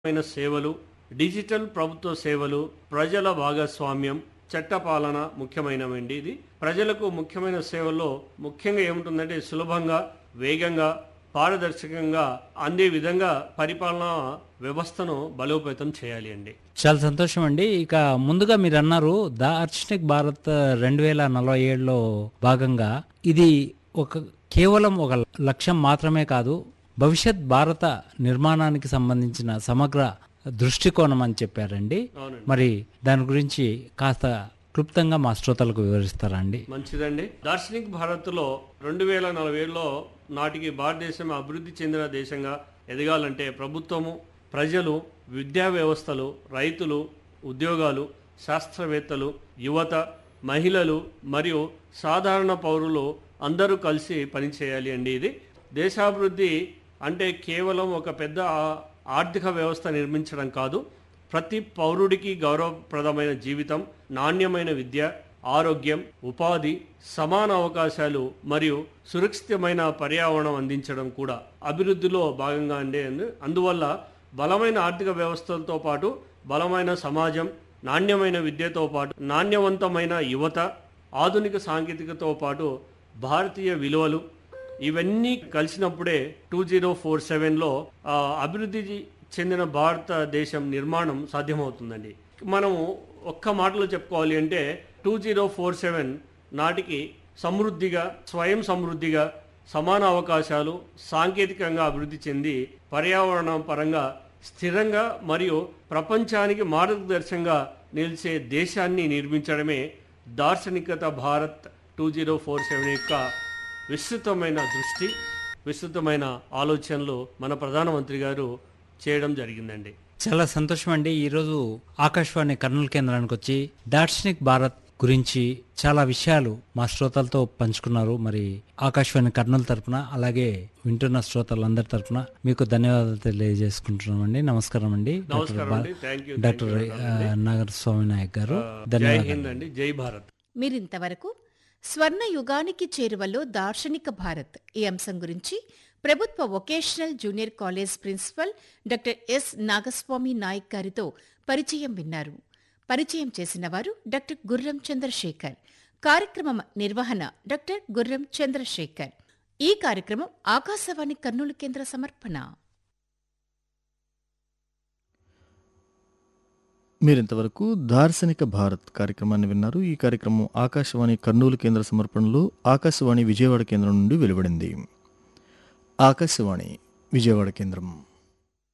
మైన సేవలు డిజిటల్ ప్రభుత్వ సేవలు ప్రజల భాగస్వామ్యం చట్టపాలన ముఖ్యమైనవండి ఇది ప్రజలకు ముఖ్యమైన సేవల్లో ముఖ్యంగా ఏముంటుందంటే సులభంగా వేగంగా పారదర్శకంగా అందే విధంగా పరిపాలన వ్యవస్థను బలోపేతం చేయాలి అండి చాలా సంతోషం అండి ఇక ముందుగా మీరు అన్నారు ద అర్చనిక్ భారత్ రెండు వేల నలభై ఏడులో భాగంగా ఇది ఒక కేవలం ఒక లక్ష్యం మాత్రమే కాదు భవిష్యత్ భారత నిర్మాణానికి సంబంధించిన సమగ్ర దృష్టికోణం అని చెప్పారండి అవునండి మరి దాని గురించి కాస్త క్లుప్తంగా మా శ్రోతలకు వివరిస్తారా అండి మంచిదండి దార్శనిక్ భారత్లో రెండు వేల నలభై ఏడులో నాటికి భారతదేశం అభివృద్ధి చెందిన దేశంగా ఎదగాలంటే ప్రభుత్వము ప్రజలు విద్యా వ్యవస్థలు రైతులు ఉద్యోగాలు శాస్త్రవేత్తలు యువత మహిళలు మరియు సాధారణ పౌరులు అందరూ కలిసి పనిచేయాలి అండి ఇది దేశాభివృద్ధి అంటే కేవలం ఒక పెద్ద ఆ- ఆర్థిక వ్యవస్థ నిర్మించడం కాదు ప్రతి పౌరుడికి గౌరవప్రదమైన జీవితం నాణ్యమైన విద్య ఆరోగ్యం ఉపాధి సమాన అవకాశాలు మరియు సురక్షితమైన పర్యావరణం అందించడం కూడా అభివృద్ధిలో భాగంగా అండే అందువల్ల బలమైన ఆర్థిక వ్యవస్థలతో పాటు బలమైన సమాజం నాణ్యమైన విద్యతో పాటు నాణ్యవంతమైన యువత ఆధునిక సాంకేతికతో పాటు భారతీయ విలువలు ఇవన్నీ కలిసినప్పుడే టూ జీరో ఫోర్ సెవెన్లో అభివృద్ధి చెందిన భారతదేశం నిర్మాణం సాధ్యమవుతుందండి మనము ఒక్క మాటలో చెప్పుకోవాలి అంటే టూ జీరో ఫోర్ సెవెన్ నాటికి సమృద్ధిగా స్వయం సమృద్ధిగా సమాన అవకాశాలు సాంకేతికంగా అభివృద్ధి చెంది పర్యావరణ పరంగా స్థిరంగా మరియు ప్రపంచానికి మార్గదర్శకంగా నిలిచే దేశాన్ని నిర్మించడమే దార్శనికత Bharat two zero four seven యొక్క విస్తృతమైన దృష్టి విస్తృతమైన ఆలోచనలు మన ప్రధానమంత్రి గారు చేయడం జరిగిందండి చాలా సంతోషం అండి ఈరోజు ఆకాశవాణి కర్నూలు కేంద్రానికి వచ్చి దార్శనిక్ భారత్ గురించి చాలా విషయాలు మా శ్రోతలతో పంచుకున్నారు మరి ఆకాశవాణి కర్నూలు తరపున అలాగే వింటున్న శ్రోతలందరి తరపున మీకు ధన్యవాదాలు తెలియజేసుకుంటున్నాం అండి నమస్కారం అండి నమస్కారం అండి థ్యాంక్ యూ డాక్టర్ ఆ, నాగర్ స్వామి నాయక్ గారు జై ధన్యవాదాలు హింద్ అండి జై భారత్ మీరింతవరకు స్వర్ణ యుగానికి చేరువలో దార్శనిక భారత్ ఈ అంశం గురించి ప్రభుత్వ vocational junior college principal doctor S Nagaswamy Nayak గారితో పరిచయం విన్నారు పరిచయం చేసిన వారు డాక్టర్ గుర్రం చంద్రశేఖర్ కార్యక్రమం నిర్వహణ డాక్టర్ గుర్రం చంద్రశేఖర్ ఈ కార్యక్రమం ఆకాశవాణి కర్నూలు కేంద్ర సమర్పణ మీరింతవరకు దార్శనిక భారత్ కార్యక్రమాన్ని విన్నారు ఈ కార్యక్రమం ఆకాశవాణి కర్నూలు కేంద్ర సమర్పణలో ఆకాశవాణి విజయవాడ కేంద్రం నుండి వెలువడింది ఆకాశవాణి విజయవాడ కేంద్రం